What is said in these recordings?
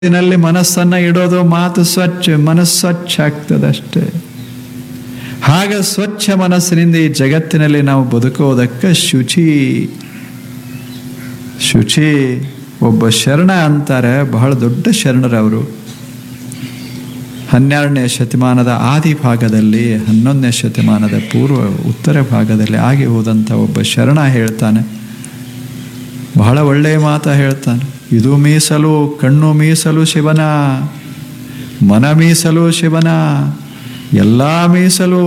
ನಲ್ಲಿ ಮನಸ್ಸನ್ನ ಇಡೋದು ಮಾತು ಸ್ವಚ್ಛ ಮನಸ್ಸು ಸ್ವಚ್ಛ ಆಗ್ತದಷ್ಟೇ ಹಾಗ ಸ್ವಚ್ಛ ಮನಸ್ಸಿನಿಂದ ಈ ಜಗತ್ತಿನಲ್ಲಿ ನಾವು ಬದುಕುವುದಕ್ಕೆ ಶುಚಿ ಶುಚಿ ಒಬ್ಬ ಶರಣ ಅಂತಾರೆ ಬಹಳ ದೊಡ್ಡ ಶರಣರವರು ಹನ್ನೆರಡನೇ ಶತಮಾನದ ಆದಿ ಭಾಗದಲ್ಲಿ ಹನ್ನೊಂದನೇ ಶತಮಾನದ ಪೂರ್ವ ಉತ್ತರ ಭಾಗದಲ್ಲಿ ಆಗಿ ಹೋದಂಥ ಒಬ್ಬ ಶರಣ ಹೇಳ್ತಾನೆ ಬಹಳ ಒಳ್ಳೆಯ ಮಾತ ಹೇಳ್ತಾನೆ ಇದು ಮೀಸಲು ಕಣ್ಣು ಮೀಸಲು ಶಿವನ ಮನ ಮೀಸಲು ಶಿವನ ಎಲ್ಲ ಮೀಸಲು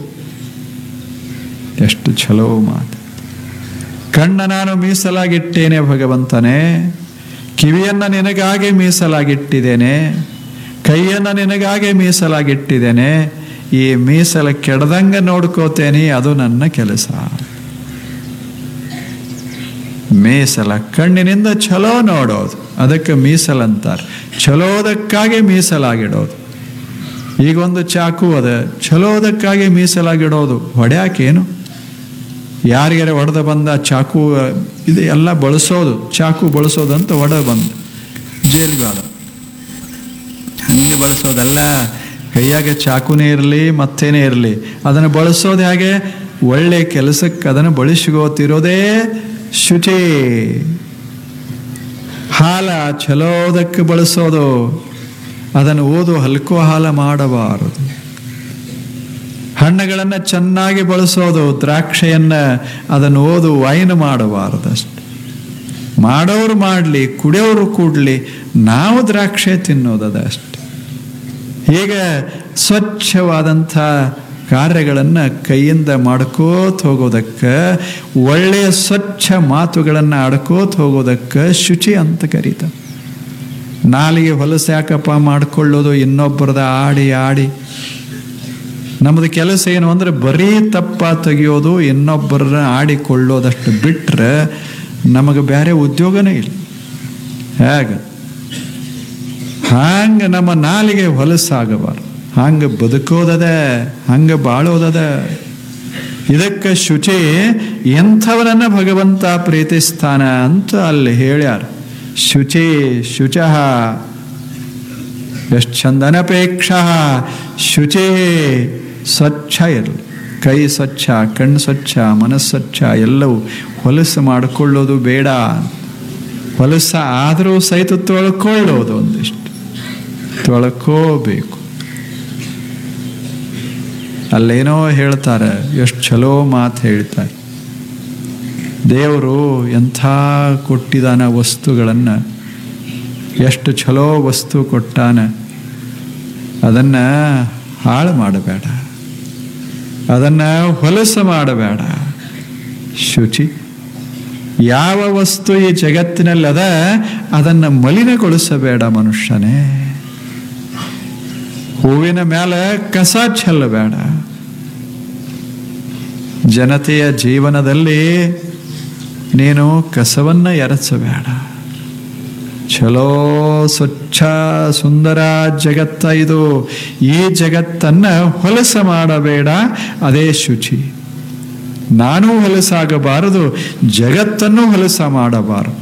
ಎಷ್ಟು ಚಲೋ ಮಾತು ಕಣ್ಣ ನಾನು ಮೀಸಲಾಗಿಟ್ಟೇನೆ ಭಗವಂತನೇ ಕಿವಿಯನ್ನ ನಿನಗಾಗಿ ಮೀಸಲಾಗಿಟ್ಟಿದ್ದೇನೆ ಕೈಯನ್ನ ನಿನಗಾಗಿ ಮೀಸಲಾಗಿಟ್ಟಿದ್ದೇನೆ ಈ ಮೀಸಲ ಕೆಡದಂಗ ನೋಡ್ಕೋತೇನೆ ಅದು ನನ್ನ ಕೆಲಸ ಮೀಸಲ ಕಣ್ಣಿನಿಂದ ಚಲೋ ನೋಡೋದು ಅದಕ್ಕೆ ಮೀಸಲಂತಾರೆ ಚಲೋದಕ್ಕಾಗಿ ಮೀಸಲಾಗಿಡೋದು ಈಗ ಒಂದು ಚಾಕು ಅದ ಚಲೋದಕ್ಕಾಗಿ ಮೀಸಲಾಗಿಡೋದು ಹೊಡ್ಯಾಕೇನು ಯಾರಿಗಾರ ಹೊಡೆದ ಬಂದ ಚಾಕು ಇದು ಎಲ್ಲ ಬಳಸೋದು ಚಾಕು ಬಳಸೋದಂತ ಹೊಡೆದ ಬಂದ ಜೈಲಿಗೆ ಆದ ಹಂಗೆ ಬಳಸೋದಲ್ಲ ಕೈಯಾಗ ಚಾಕುನೇ ಇರಲಿ ಮತ್ತೇನೇ ಇರಲಿ ಅದನ್ನು ಬಳಸೋದು ಹಾಗೆ ಒಳ್ಳೆ ಕೆಲಸಕ್ಕೆ ಅದನ್ನು ಬಳಸಿಗೋತಿರೋದೇ ಶುಚಿ ಹಾಲ ಚಲೋದಕ್ಕೆ ಬಳಸೋದು ಅದನ್ನು ಓದು ಹಲ್ಕೋ ಹಾಲ ಮಾಡಬಾರದು ಹಣ್ಣುಗಳನ್ನು ಚೆನ್ನಾಗಿ ಬಳಸೋದು ದ್ರಾಕ್ಷೆಯನ್ನ ಅದನ್ನು ಓದು ವೈನ್ ಮಾಡಬಾರದು ಅಷ್ಟೆ ಮಾಡೋರು ಮಾಡಲಿ ಕುಡಿಯೋರು ಕೂಡಲಿ ನಾವು ದ್ರಾಕ್ಷೆ ತಿನ್ನೋದದ ಅಷ್ಟೆ ಹೀಗೆ ಸ್ವಚ್ಛವಾದಂಥ ಕಾರ್ಯಗಳನ್ನು ಕೈಯಿಂದ ಮಾಡ್ಕೋತ ಹೋಗೋದಕ್ಕೆ ಒಳ್ಳೆಯ ಸ್ವಚ್ಛ ಮಾತುಗಳನ್ನು ಆಡ್ಕೋತ ಹೋಗೋದಕ್ಕೆ ಶುಚಿ ಅಂತ ಕರೀತಾರೆ ನಾಲಿಗೆ ಹೊಲಸು ಯಾಕಪ್ಪ ಮಾಡ್ಕೊಳ್ಳೋದು ಇನ್ನೊಬ್ಬರದ ಆಡಿ ಆಡಿ ನಮ್ಮದು ಕೆಲಸ ಏನು ಅಂದರೆ ಬರೀ ತಪ್ಪ ತೆಗೆಯೋದು ಇನ್ನೊಬ್ಬರನ್ನ ಆಡಿಕೊಳ್ಳೋದಷ್ಟು ಬಿಟ್ಟರೆ ನಮಗೆ ಬೇರೆ ಉದ್ಯೋಗನೇ ಇಲ್ಲ ಹೇಗೆ ಹಂಗೆ ನಮ್ಮ ನಾಲಿಗೆ ಹೊಲಸಾಗಬಾರ್ದು ಹಂಗೆ ಬದುಕೋದದ ಹಂಗೆ ಬಾಳೋದದ ಇದಕ್ಕೆ ಶುಚಿ ಎಂಥವನನ್ನ ಭಗವಂತ ಪ್ರೀತಿಸ್ತಾನ ಅಂತ ಅಲ್ಲಿ ಹೇಳ್ಯಾರ ಶುಚಿ ಶುಚಃ ಎಷ್ಟು ಚಂದನಪೇಕ್ಷ ಶುಚಿ ಸ್ವಚ್ಛ ಇರಲಿ ಕೈ ಸ್ವಚ್ಛ ಕಣ್ಣು ಸ್ವಚ್ಛ ಮನಸ್ಸು ಸ್ವಚ್ಛ ಎಲ್ಲವೂ ಹೊಲಸು ಮಾಡಿಕೊಳ್ಳೋದು ಬೇಡ ಹೊಲಸ ಆದರೂ ಸಹಿತ ತೊಳ್ಕೊಳ್ಳೋದು ಒಂದಿಷ್ಟು ತೊಳ್ಕೋಬೇಕು ಅಲ್ಲೇನೋ ಹೇಳ್ತಾರೆ ಎಷ್ಟು ಚಲೋ ಮಾತು ಹೇಳ್ತಾರೆ ದೇವರು ಎಂಥ ಕೊಟ್ಟಿದಾನ ವಸ್ತುಗಳನ್ನು ಎಷ್ಟು ಚಲೋ ವಸ್ತು ಕೊಟ್ಟಾನ ಅದನ್ನು ಹಾಳು ಮಾಡಬೇಡ ಅದನ್ನು ಹೊಲಸು ಮಾಡಬೇಡ ಶುಚಿ ಯಾವ ವಸ್ತು ಈ ಜಗತ್ತಿನಲ್ಲಿ ಅದ ಅದನ್ನು ಮಲಿನಗೊಳಿಸಬೇಡ ಮನುಷ್ಯನೇ ಹೂವಿನ ಮೇಲೆ ಕಸ ಚೆಲ್ಲಬೇಡ ಜನತೆಯ ಜೀವನದಲ್ಲಿ ನೀನು ಕಸವನ್ನು ಎರಚಬೇಡ ಚಲೋ ಸ್ವಚ್ಛ ಸುಂದರ ಜಗತ್ತ ಇದು ಈ ಜಗತ್ತನ್ನು ಹೊಲಸ ಮಾಡಬೇಡ ಅದೇ ಶುಚಿ ನಾನು ಹೊಲಸಾಗಬಾರದು ಜಗತ್ತನ್ನು ಹೊಲಸ ಮಾಡಬಾರದು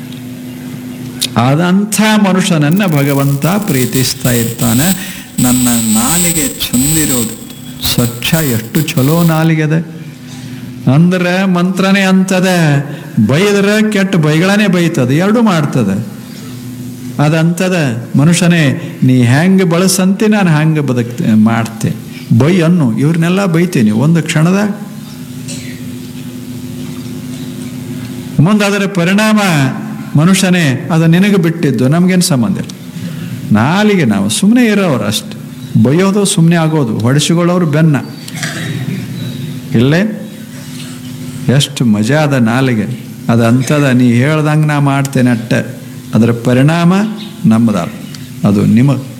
ಆದಂಥ ಮನುಷ್ಯನನ್ನ ಭಗವಂತ ಪ್ರೀತಿಸ್ತಾ ಇರ್ತಾನೆ ನನ್ನ ನಾಲಿಗೆ ಚಂದಿರೋದು ಸ್ವಚ್ಛ ಎಷ್ಟು ಚಲೋ ನಾಲಿಗೆದೆ ಅಂದ್ರೆ ಮಂತ್ರನೇ ಅಂತದೆ ಬೈದ್ರೆ ಕೆಟ್ಟ ಬೈಗಳನ್ನೇ ಬೈತದೆ ಎರಡು ಮಾಡ್ತದೆ ಅದಂತದ ಮನುಷ್ಯನೇ ನೀ ಹೆಂಗೆ ಬಳಸಂತೆ ನಾನು ಹಂಗೆ ಬದುಕ್ತೆ ಮಾಡ್ತೆ ಬೈ ಅನ್ನು ಇವ್ರನ್ನೆಲ್ಲ ಬೈತೀನಿ ಒಂದು ಕ್ಷಣದಾಗ ಮುಂದೆ ಅದರ ಪರಿಣಾಮ ಮನುಷ್ಯನೇ ಅದು ನಿನಗೆ ಬಿಟ್ಟಿದ್ದು ನಮಗೇನು ಸಂಬಂಧ ಇಲ್ಲ ನಾಲಿಗೆ ನಾವು ಸುಮ್ಮನೆ ಇರೋರು ಅಷ್ಟೆ ಬೈಯೋದು ಸುಮ್ಮನೆ ಆಗೋದು ಹೊಡೆಸಿಕೊಳ್ಳೋರು ಬೆನ್ನ ಇಲ್ಲೇ ಎಷ್ಟು ಮಜಾ ಅದ ನಾಲಿಗೆ ಅದು ಅಂಥದ ನೀ ಹೇಳ್ದಂಗೆ ನಾ ಮಾಡ್ತೇನೆ ಅಟ್ಟ ಅದರ ಪರಿಣಾಮ ನಮ್ಮದ ಅದು ನಿಮಗೆ